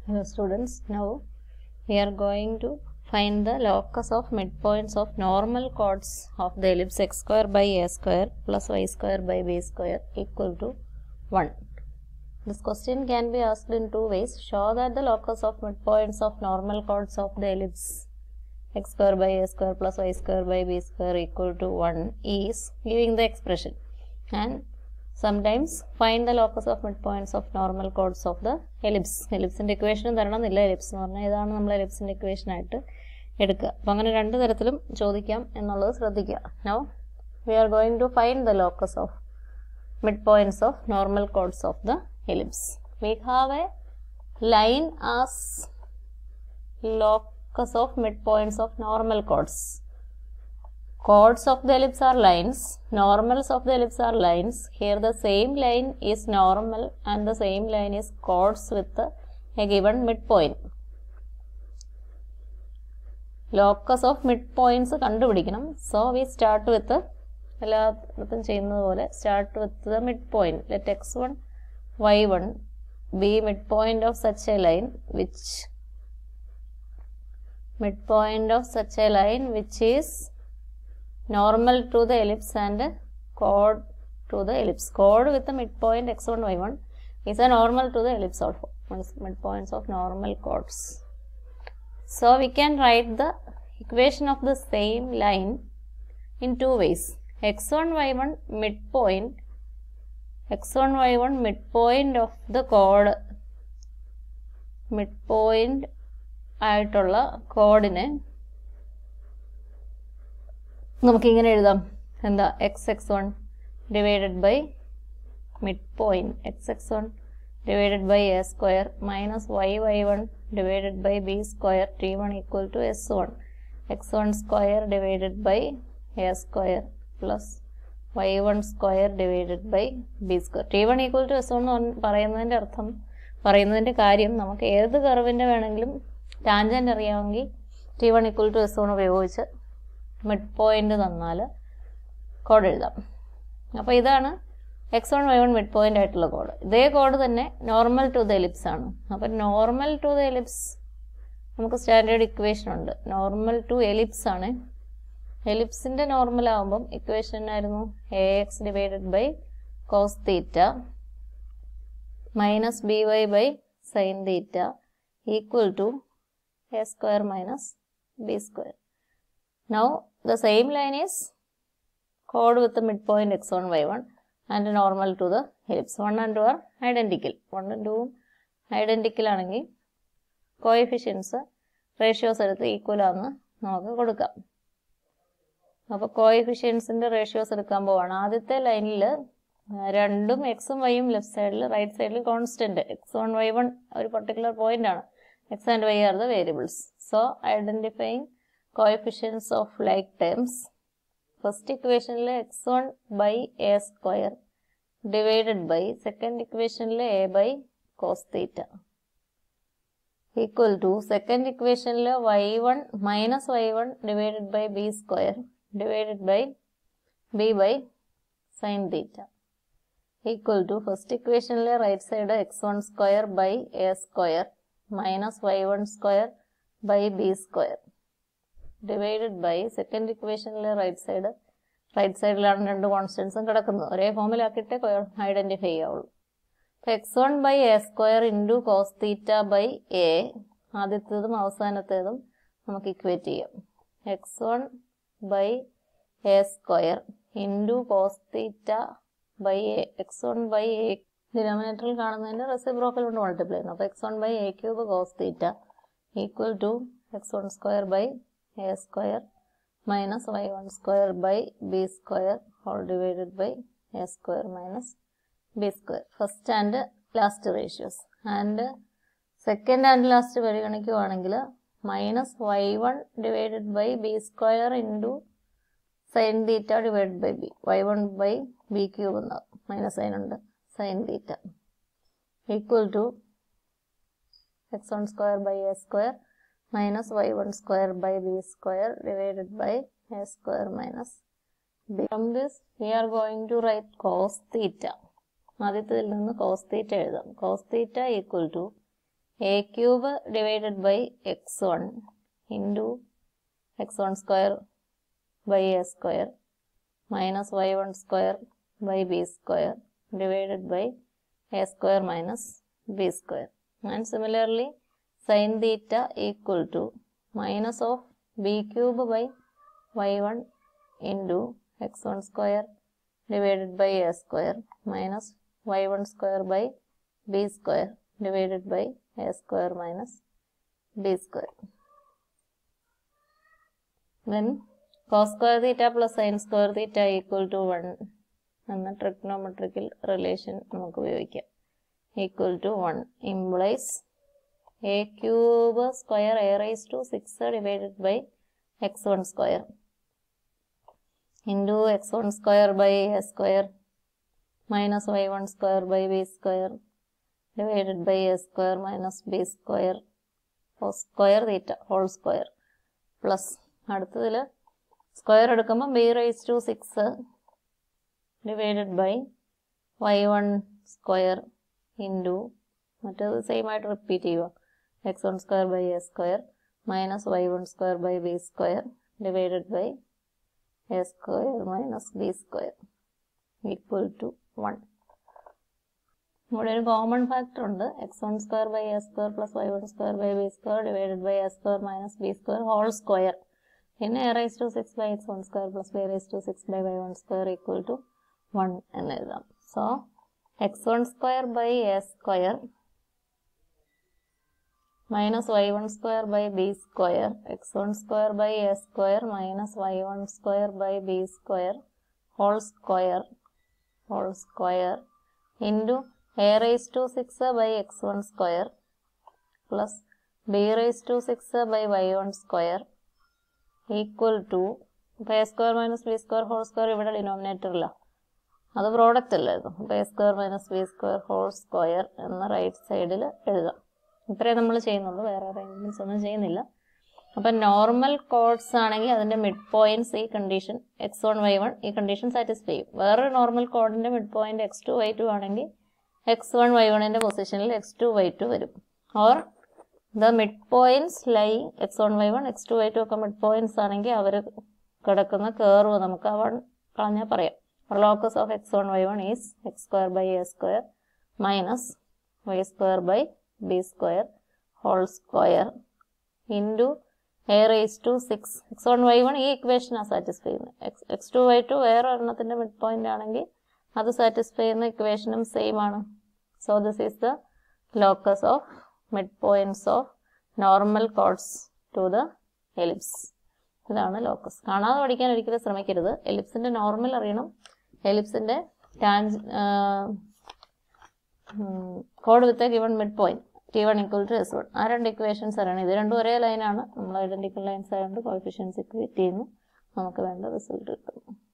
Hello students, now we are going to find the locus of midpoints of normal chords of the ellipse x square by a square plus y square by b square equal to 1. This question can be asked in two ways. Show that the locus of midpoints of normal chords of the ellipse x square by a square plus y square by b square equal to 1 is giving the expression and sometimes find the locus of midpoints of normal chords of the ellipse എലിപ്സിൻ്റെ ഇക്വേഷനും തരണമെന്നില്ല ellipse എന്ന് പറഞ്ഞാൽ ഇതാണ് നമ്മൾ എലിപ്സിൻ്റെ equation ആയിട്ട് എടുക്കുക അപ്പം അങ്ങനെ രണ്ട് തരത്തിലും ചോദിക്കാം എന്നുള്ളത് ശ്രദ്ധിക്കുക now we are going to find the locus of midpoints of normal chords of the ellipse we have a line as locus of midpoints of normal chords. Chords of the ellipse are lines, normals of the ellipse are lines. Here the same line is normal and the same line is chords with a given midpoint. Locus of midpoints കണ്ടുപിടിക്കണം so we start with എല്ലായിടത്തും ചെയ്യുന്നത് പോലെ start with the midpoint let x one y one be midpoint of such a line which midpoint of such a line which is normal to the ellipse and chord to the ellipse. Chord with the midpoint x1, y1 is a normal to the ellipse also. Midpoints of normal chords. So we can write the equation of the same line in two ways. x1, y1 midpoint x1, y1 midpoint of the chord midpoint ആയിട്ടുള്ള കോഡിനെ നമുക്കിങ്ങനെ എഴുതാം എന്താ x x one divided by midpoint x x one divided by a square minus y y one divided by b square T one equal to S one x one square divided by a square plus y one square divided by b square T one equal to S one പറയുന്നതിൻ്റെ അർത്ഥം പറയുന്നതിൻ്റെ കാര്യം നമുക്ക് ഏത് കർവിൻ്റെ വേണമെങ്കിലും tangent അറിയാമെങ്കിൽ T one equal to S one ഉപയോഗിച്ച് midpoint തന്നാൽ കോഡ് എഴുതാം അപ്പോൾ ഇതാണ് x one y one midpoint ആയിട്ടുള്ള കോഡ് ഇതേ കോഡ് തന്നെ നോർമൽ ടു ദ എലിപ്സ് ആണ് അപ്പം നോർമൽ ടു ദ എലിപ്സ് നമുക്ക് സ്റ്റാൻഡേർഡ് ഇക്വേഷൻ ഉണ്ട് നോർമൽ ടു എലിപ്സ് ആണ് എലിപ്സിൻ്റെ നോർമൽ ആകുമ്പം ഇക്വേഷൻ ആയിരുന്നു a x divided by cos theta minus b y by sin theta equal to a square minus b square. Now the same line is chord with the midpoint x1 y1 and normal to the ellipse. 1 and 2 are identical. 1 and 2 identical ആണെങ്കിൽ coefficients ratios എടുത്ത് equal ആണെന്ന് നമുക്ക് കൊടുക്കാം അപ്പോൾ കോയിഫിഷ്യൻസിൻ്റെ ratios എടുക്കാൻ പോവാണ് ആദ്യത്തെ ലൈനിൽ രണ്ടും എക്സും വൈയും ലെഫ്റ്റ് സൈഡിൽ റൈറ്റ് സൈഡിൽ constant x one y one ഒരു പർട്ടിക്കുലർ പോയിന്റ് ആണ് x and y are the variables. So, identifying coefficients of like terms. First equation le x1 by a square divided by second equation le a by cos theta equal to second equation le y1 minus y1 divided by b square divided by b by sin theta equal to first equation le right side x1 square by a square minus y1 square by b square divided by second equationലെ right side right സൈഡിലാണ് രണ്ട് കോൺസ്റ്റൻസും കിടക്കുന്നത് ഒരേ ഫോമിലാക്കിയിട്ടേ identify ചെയ്യാവുള്ളൂ അപ്പോൾ x one by a square into cos theta by a ആദ്യത്തേതും അവസാനത്തേതും നമുക്ക് ഇക്വേറ്റ് ചെയ്യാം x one by a square into cos theta by a x one by a ഡിനോമിനേറ്ററിൽ കാണുന്നതിൻ്റെ റെസിപ്രോക്കൽ കൊണ്ട് മൾട്ടിപ്ലൈ ചെയ്യുന്നു അപ്പോൾ x one by a cube cos theta equal to x one square by a square minus y one square by b square whole divided by a square minus b square first and last ratios and second and last പരിഗണിക്കുവാണെങ്കിൽ minus y one divided by b square into sin theta divide by b y one by b cube എന്നാകും minus sin ഉണ്ട് sin theta equal to x1 square by a square minus y1 square by b square divided by a square minus b. From this we are going to write cos theta. ആദ്യത്തിൽ നിന്ന് cos theta എഴുതാം cos theta equal to a cube divided by x one into x one square by a square minus y one square by b square divided by a square minus b square and similarly sin theta equal to minus of b cube by y one into x one square divided by a square minus y one square by b square divided by a square minus b square then cos square theta plus sin square theta equal to 1 എന്ന trigonometrical relation നമുക്ക് ഉപയോഗിക്കാം equal to one implies a cube square a raise to six divided by x one square into x one square by a square minus y one square by b square divided by a square minus b square square theta whole square plus അടുത്തതിൽ square എടുക്കുമ്പോൾ b raise to six divided by y one square into മറ്റേത് same ആയിട്ട് repeat ചെയ്യുക x one square by a square minus y one square by b square divided by a square minus b square equal to one ഇവിടെ ഒരു common factor ഉണ്ട് x one square by a square plus y one square by b square divided by a square minus b square whole square പിന്നെ a raise to six by x one square plus b raise to six by y one square equal to one എന്ന് എഴുതാം so x one square by a square minus y one square by b square x one square by a square minus y one square by b square whole square whole square into a raise to six by x one square plus b raise to six by y one square equal to ഇപ്പോൾ a square minus b square whole square ഇവിടെ ഡിനോമിനേറ്ററില്ല അത് product അല്ലായിരുന്നു അപ്പോൾ a square minus b square whole square എന്ന right സൈഡിൽ എഴുതാം ഇത്രയും നമ്മൾ ചെയ്യുന്നുള്ളൂ വേറെ അറേഞ്ച്മെൻറ്റ്സ് ഒന്നും ചെയ്യുന്നില്ല അപ്പം നോർമൽ കോഡ്സ് ആണെങ്കിൽ അതിൻ്റെ മിഡ് പോയിന്റ്സ് ഈ condition x one y one ഈ കണ്ടീഷൻ സാറ്റിസ്ഫൈ ചെയ്യും വേറൊരു നോർമൽ കോഡിൻ്റെ midpoint x two y two ആണെങ്കിൽ എക്സ് വൺ വൈ വണ്ണിൻ്റെ പൊസിഷനിൽ എക്സ് ടു വൈ ടു വരും or the midpoints lie x one y one x two y two ഒക്കെ midpoints ആണെങ്കിൽ അവർ കിടക്കുന്ന കേർവ് നമുക്ക് ആ വൺ കളഞ്ഞാൽ പറയാം locus of x one y one is x square by a square minus y square by b square whole square into a raise to six x one y one ഈ ഇക്വേഷനാണ് satisfy ചെയ്യുന്നത് x x two y two വേറെ ഒരെണ്ണത്തിൻ്റെ mid point ആണെങ്കിൽ അത് satisfy ചെയ്യുന്ന ഇക്വേഷനും same ആണ് so this is the locus of midpoints of normal chords to the ellipse ഇതാണ് ലോക്കസ് കാണാതെ പഠിക്കാൻ ഒരിക്കലും ശ്രമിക്കരുത് എലിപ്സിന്റെ നോർമൽ അറിയണം എലിപ്സിന്റെ ടാൻജ് കോഡ് with given midpoint T one equal to S one ആ രണ്ട് ഇക്വേഷൻസ് അറിയണം ഇത് രണ്ടും ഒരേ ലൈനാണ് നമ്മൾ ഐഡന്റിക്കൽ ലൈൻസ് ആയതുകൊണ്ട് കോഫിഷ്യൻസ് ഇക്വേറ്റ് ചെയ്യുന്നു നമുക്ക് വേണ്ട റിസൾട്ട് കിട്ടും